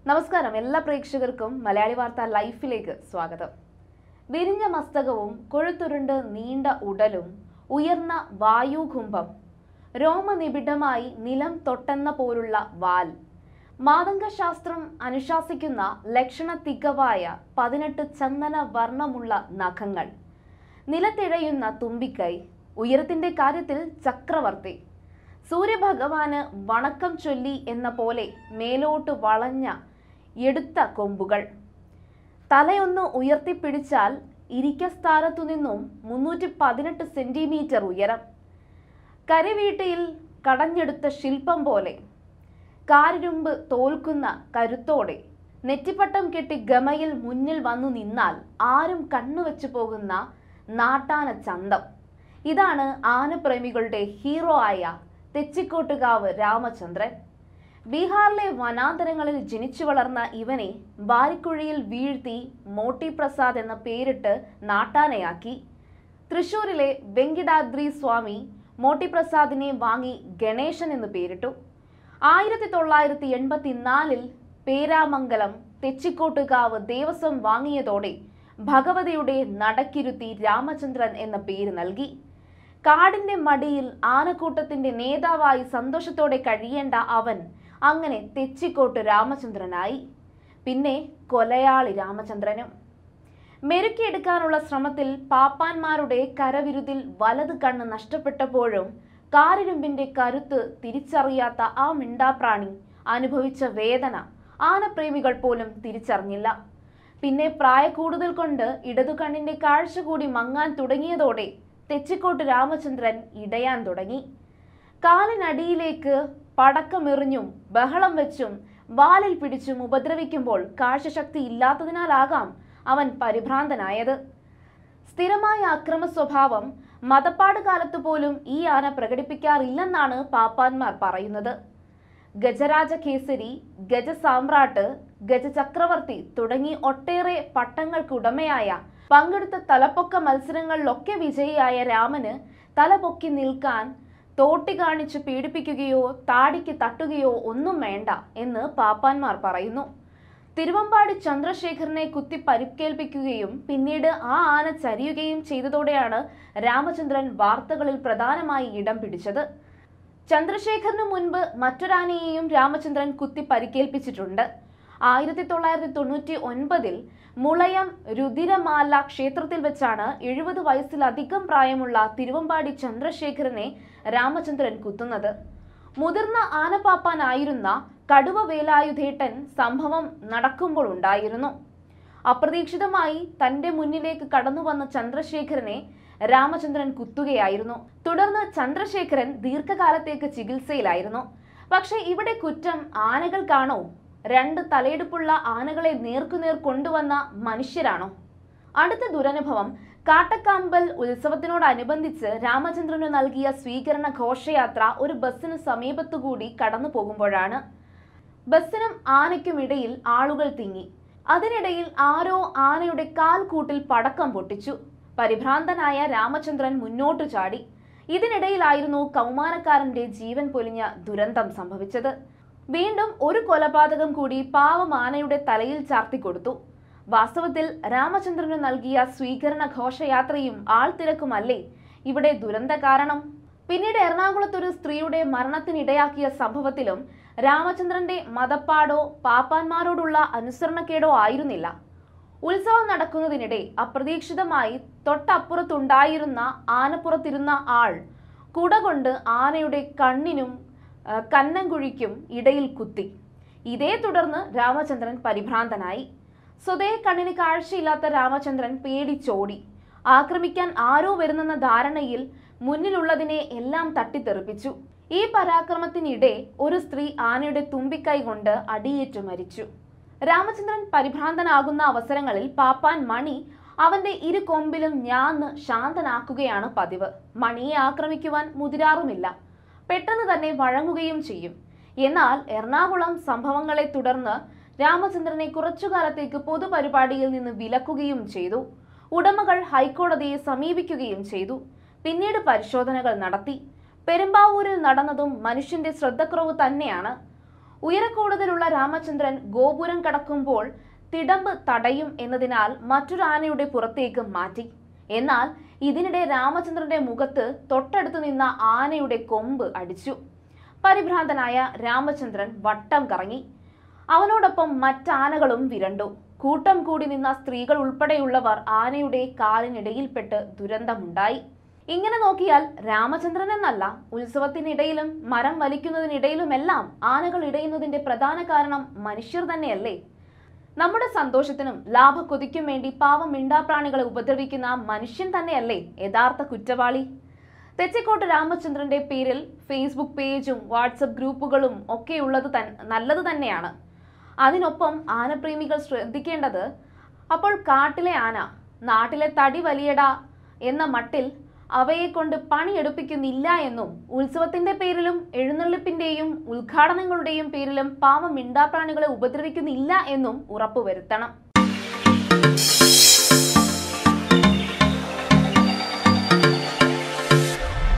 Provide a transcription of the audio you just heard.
നമസ്കാരം എല്ലാ പ്രേക്ഷകർക്കും മലയാളി വാർത്ത ലൈഫിലേക്ക് സ്വാഗതം വിരിഞ്ഞ മസ്തകവും കൊഴുത്തുരുണ്ട് നീണ്ട ഉടലും ഉയർന്ന വായുകുംഭം രോമനിബിഡമായി നിലം തൊട്ടെന്ന പോലുള്ള വാൽ മാതംഗശാസ്ത്രം അനുശാസിക്കുന്ന ലക്ഷണ തികവായ പതിനെട്ട് ചന്ദന വർണ്ണമുള്ള നഖങ്ങൾ നിലത്തിഴയുന്ന തുമ്പിക്കൈ ഉയരത്തിന്റെ കാര്യത്തിൽ ചക്രവർത്തി സൂര്യഭഗവാന് വണക്കം ചൊല്ലി എന്ന പോലെ മേലോട്ട് വളഞ്ഞ എടുത്ത കൊമ്പുകൾ തലയൊന്ന് ഉയർത്തിപ്പിടിച്ചാൽ ഇരിക്കസ്ഥാനത്തു നിന്നും മുന്നൂറ്റി പതിനെട്ട് സെന്റിമീറ്റർ ഉയരം കരവീട്ടിൽ കടഞ്ഞെടുത്ത ശില്പം പോലെ കാരിരുമ്പ് തോൽക്കുന്ന കരുത്തോടെ നെറ്റിപ്പട്ടം കെട്ടി ഗമയിൽ മുന്നിൽ വന്നു നിന്നാൽ ആരും കണ്ണുവെച്ചു പോകുന്ന നാട്ടാന ചന്തം ഇതാണ് ആനപ്രേമികളുടെ ഹീറോ ആയ തെച്ചിക്കോട്ടുകാവ് രാമചന്ദ്രൻ ബീഹാറിലെ വനാന്തരങ്ങളിൽ ജനിച്ചു വളർന്ന ഇവനെ ബാരിക്കുഴിയിൽ വീഴ്ത്തി മോട്ടി പ്രസാദ് എന്ന പേരിട്ട് നാട്ടാനയാക്കി തൃശൂരിലെ വെങ്കിടാദ്രി സ്വാമി മോട്ടി പ്രസാദിനെ വാങ്ങി ഗണേശൻ എന്ന് പേരിട്ടു ആയിരത്തി തൊള്ളായിരത്തി എൺപത്തിനാലിൽ പേരാമംഗലം തെച്ചിക്കോട്ടുകാവ് ദേവസ്വം വാങ്ങിയതോടെ ഭഗവതിയുടെ നടക്കിരുത്തി രാമചന്ദ്രൻ എന്ന പേര് നൽകി കാടിന്റെ മടിയിൽ ആനക്കൂട്ടത്തിന്റെ നേതാവായി സന്തോഷത്തോടെ കഴിയേണ്ട അവൻ അങ്ങനെ തെച്ചിക്കോട്ട് രാമചന്ദ്രനായി പിന്നെ കൊലയാളി രാമചന്ദ്രനും മെരുക്കിയെടുക്കാനുള്ള ശ്രമത്തിൽ പാപ്പാന്മാരുടെ കരവിരുതിൽ വലത് കണ്ണ് നഷ്ടപ്പെട്ടപ്പോഴും കാരിരുമ്പിന്റെ കരുത്ത് തിരിച്ചറിയാത്ത ആ മിണ്ടാപ്രാണി അനുഭവിച്ച വേദന ആനപ്രേമികൾ പോലും തിരിച്ചറിഞ്ഞില്ല പിന്നെ പ്രായക്കൂടുതൽ കൊണ്ട് ഇടതു കണ്ണിന്റെ കാഴ്ച കൂടി മങ്ങാൻ തുടങ്ങിയതോടെ തെച്ചിക്കോട്ട് രാമചന്ദ്രൻ ഇടയാൻ തുടങ്ങി കാലിനടിയിലേക്ക് പടക്കമെറിഞ്ഞും ബഹളം വെച്ചും വാലിൽ പിടിച്ചും ഉപദ്രവിക്കുമ്പോൾ കാഴ്ചശക്തി ഇല്ലാത്തതിനാലാകാം അവൻ പരിഭ്രാന്തനായത് സ്ഥിരമായ അക്രമ സ്വഭാവം മതപ്പാട് കാലത്ത് പോലും ഈ ആന പ്രകടിപ്പിക്കാറില്ലെന്നാണ് പാപ്പാന്മാർ പറയുന്നത് ഗജരാജ കേസരി ഗജസാമ്രാട്ട് ഗജചക്രവർത്തി തുടങ്ങി ഒട്ടേറെ പട്ടങ്ങൾക്കുടമയായ പങ്കെടുത്ത തലപ്പൊക്ക മത്സരങ്ങളിലൊക്കെ വിജയിയായ രാമന് തല പൊക്കി നിൽക്കാൻ തോട്ടി കാണിച്ച് പീഡിപ്പിക്കുകയോ താടിക്ക് തട്ടുകയോ ഒന്നും വേണ്ട എന്ന് പാപ്പാന്മാർ പറയുന്നു തിരുവമ്പാടി ചന്ദ്രശേഖരനെ കുത്തി പരിക്കേൽപ്പിക്കുകയും പിന്നീട് ആ ആന ചരിയുകയും ചെയ്തതോടെയാണ് രാമചന്ദ്രൻ വാർത്തകളിൽ പ്രധാനമായി ഇടം പിടിച്ചത് ചന്ദ്രശേഖരന് മുൻപ് മറ്റൊരാനയെയും രാമചന്ദ്രൻ കുത്തി പരിക്കേൽപ്പിച്ചിട്ടുണ്ട് ആയിരത്തി തൊള്ളായിരത്തി തൊണ്ണൂറ്റി ഒൻപതിൽ മുളയം രുതിരമാല ക്ഷേത്രത്തിൽ വെച്ചാണ് എഴുപത് വയസ്സിലധികം പ്രായമുള്ള തിരുവമ്പാടി ചന്ദ്രശേഖരനെ രാമചന്ദ്രൻ കുത്തുന്നത് മുതിർന്ന ആനപ്പാപ്പാനായിരുന്ന കടുവ വേലായുധേട്ടൻ സംഭവം നടക്കുമ്പോൾ ഉണ്ടായിരുന്നു അപ്രതീക്ഷിതമായി തന്റെ മുന്നിലേക്ക് കടന്നു വന്ന ചന്ദ്രശേഖരനെ രാമചന്ദ്രൻ കുത്തുകയായിരുന്നു തുടർന്ന് ചന്ദ്രശേഖരൻ ദീർഘകാലത്തേക്ക് ചികിത്സയിലായിരുന്നു പക്ഷേ ഇവിടെ കുറ്റം ആനകൾക്കാണോ രണ്ട് തലയെടുപ്പുള്ള ആനകളെ നേർക്കുനേർ കൊണ്ടുവന്ന മനുഷ്യരാണോ അടുത്ത ദുരനുഭവം കാട്ടക്കാമ്പൽ ഉത്സവത്തിനോടനുബന്ധിച്ച് രാമചന്ദ്രന് നൽകിയ സ്വീകരണ ഘോഷയാത്ര ഒരു ബസ്സിന് സമീപത്തുകൂടി കടന്നു പോകുമ്പോഴാണ് ബസ്സിനും ആനയ്ക്കും ഇടയിൽ ആളുകൾ തിങ്ങി അതിനിടയിൽ ആരോ ആനയുടെ കാൽക്കൂട്ടിൽ പടക്കം പൊട്ടിച്ചു പരിഭ്രാന്തനായ രാമചന്ദ്രൻ മുന്നോട്ടു ചാടി ഇതിനിടയിലായിരുന്നു കൗമാരക്കാരന്റെ ജീവൻ പൊലിഞ്ഞ ദുരന്തം സംഭവിച്ചത് വീണ്ടും ഒരു കൊലപാതകം കൂടി പാവം ആനയുടെ തലയിൽ ചാർത്തിക്കൊടുത്തു വാസ്തവത്തിൽ രാമചന്ദ്രന് നൽകിയ സ്വീകരണ ഘോഷയാത്രയും ആൾത്തിരക്കുമല്ലേ ഇവിടെ ദുരന്ത കാരണം പിന്നീട് എറണാകുളത്തൊരു സ്ത്രീയുടെ മരണത്തിനിടയാക്കിയ സംഭവത്തിലും രാമചന്ദ്രന്റെ മതപ്പാടോ പാപ്പാന്മാരോടുള്ള അനുസരണക്കേടോ ആയിരുന്നില്ല ഉത്സവം നടക്കുന്നതിനിടെ അപ്രതീക്ഷിതമായി തൊട്ടപ്പുറത്തുണ്ടായിരുന്ന ആനപ്പുറത്തിരുന്ന ആൾ കുട കൊണ്ട് ആനയുടെ കണ്ണിനും ആ, കന്നംകുഴിക്കും ഇടയിൽ കുത്തി ഇതേ തുടർന്ന് രാമചന്ദ്രൻ പരിഭ്രാന്തനായി സ്വതേ കണ്ണിന് കാഴ്ചയില്ലാത്ത രാമചന്ദ്രൻ പേടിച്ചോടി ആക്രമിക്കാൻ ആരോ വരുന്നെന്ന ധാരണയിൽ മുന്നിലുള്ളതിനെ എല്ലാം തട്ടിത്തെറിപ്പിച്ചു ഈ പരാക്രമത്തിനിടെ ഒരു സ്ത്രീ ആനയുടെ തുമ്പിക്കൈ കൊണ്ട് അടിയേറ്റു മരിച്ചു രാമചന്ദ്രൻ പരിഭ്രാന്തനാകുന്ന അവസരങ്ങളിൽ പാപ്പാൻ മണി അവന്റെ ഇരു കൊമ്പിലും ഞാന്ന് ശാന്തനാക്കുകയാണ് പതിവ് മണിയെ ആക്രമിക്കുവാൻ മുതിരാറുമില്ല പെട്ടെന്ന് തന്നെ വഴങ്ങുകയും ചെയ്യും എന്നാൽ എറണാകുളം സംഭവങ്ങളെ തുടർന്ന് രാമചന്ദ്രനെ കുറച്ചുകാലത്തേക്ക് പൊതുപരിപാടിയിൽ നിന്ന് വിലക്കുകയും ചെയ്തു ഉടമകൾ ഹൈക്കോടതിയെ സമീപിക്കുകയും ചെയ്തു പിന്നീട് പരിശോധനകൾ നടത്തി പെരുമ്പാവൂരിൽ നടന്നതും മനുഷ്യന്റെ ശ്രദ്ധക്കുറവ് തന്നെയാണ് ഉയരക്കൂടുതലുള്ള രാമചന്ദ്രൻ ഗോപുരം കടക്കുമ്പോൾ തിടമ്പ് തടയും എന്നതിനാൽ മറ്റൊരു ആനയുടെ പുറത്തേക്ക് മാറ്റി എന്നാൽ ഇതിനിടെ രാമചന്ദ്രന്റെ മുഖത്ത് തൊട്ടടുത്ത് നിന്ന ആനയുടെ കൊമ്പ് അടിച്ചു പരിഭ്രാന്തനായ രാമചന്ദ്രൻ വട്ടം കറങ്ങി അവനോടൊപ്പം മറ്റാനകളും വിരണ്ടു കൂട്ടം കൂടി നിന്ന സ്ത്രീകൾ ഉൾപ്പെടെയുള്ളവർ ആനയുടെ കാലിനിടയിൽപ്പെട്ട് ദുരന്തമുണ്ടായി ഇങ്ങനെ നോക്കിയാൽ രാമചന്ദ്രൻ എന്നല്ല ഉത്സവത്തിനിടയിലും മരം വലിക്കുന്നതിനിടയിലുമെല്ലാം ആനകൾ ഇടയുന്നതിന്റെ പ്രധാന കാരണം മനുഷ്യർ തന്നെയല്ലേ നമ്മുടെ സന്തോഷത്തിനും ലാഭക്കൊതിക്കും വേണ്ടി പാവം മിണ്ടാപ്രാണികളെ ഉപദ്രവിക്കുന്ന മനുഷ്യൻ തന്നെയല്ലേ യഥാർത്ഥ കുറ്റവാളി തെച്ചിക്കോട്ട് രാമചന്ദ്രന്റെ പേരിൽ ഫേസ്ബുക്ക് പേജും വാട്സപ്പ് ഗ്രൂപ്പുകളും ഒക്കെ ഉള്ളത് തൻ നല്ലത് തന്നെയാണ് അതിനൊപ്പം ആനപ്രേമികൾ ശ്രദ്ധിക്കേണ്ടത് അപ്പോൾ കാട്ടിലെ ആന നാട്ടിലെ തടി വലിയട എന്ന മട്ടിൽ അവയെ കൊണ്ട് പണിയെടുപ്പിക്കുന്നില്ല എന്നും ഉത്സവത്തിന്റെ പേരിലും എഴുന്നള്ളിപ്പിന്റെയും ഉദ്ഘാടനങ്ങളുടെയും പേരിലും പാവം മിണ്ടാപ്രാണികളെ ഉപദ്രവിക്കുന്നില്ല എന്നും ഉറപ്പുവരുത്തണം